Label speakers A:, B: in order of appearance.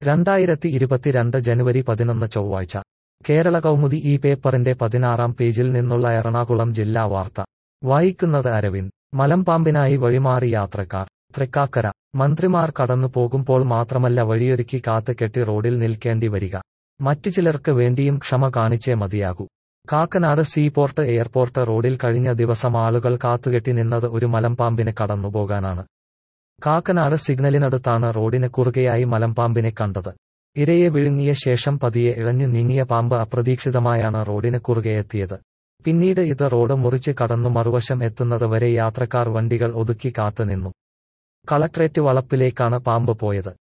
A: രണ്ടായിരത്തി ഇരുപത്തിരണ്ട് ജനുവരി പതിനൊന്ന് ചൊവ്വാഴ്ച കേരള കൗമുദി ഈ പേപ്പറിന്റെ പതിനാറാം പേജിൽ നിന്നുള്ള എറണാകുളം ജില്ലാ വാർത്ത വായിക്കുന്നത് അരവിന്ദ് മലമ്പാമ്പിനായി വഴിമാറി യാത്രക്കാർ തൃക്കാക്കര മന്ത്രിമാർ കടന്നു പോകുമ്പോൾ മാത്രമല്ല വഴിയൊരുക്കി കാത്ത് കെട്ടി റോഡിൽ നിൽക്കേണ്ടി വരിക മറ്റു ചിലർക്ക് വേണ്ടിയും ക്ഷമ കാണിച്ചേ മതിയാകൂ കാക്കനാട് സീപോർട്ട് എയർപോർട്ട് റോഡിൽ കഴിഞ്ഞ ദിവസം ആളുകൾ കാത്തുകെട്ടി നിന്നത് ഒരു മലമ്പാമ്പിനെ കടന്നുപോകാനാണ് കാക്കനാട് സിഗ്നലിനടുത്താണ് റോഡിന് കുറുകെയായി മലമ്പാമ്പിനെ കണ്ടത് ഇരയെ വിഴുങ്ങിയ ശേഷം പതിയെ ഇഴഞ്ഞു നീങ്ങിയ പാമ്പ് അപ്രതീക്ഷിതമായാണ് റോഡിന് കുറുകെയെത്തിയത് പിന്നീട് ഇത് റോഡ് മുറിച്ച് കടന്നു മറുവശം എത്തുന്നത് വരെ യാത്രക്കാർ വണ്ടികൾ ഒതുക്കി കാത്തുനിന്നു കളക്ട്രേറ്റ് വളപ്പിലേക്കാണ് പാമ്പ് പോയത്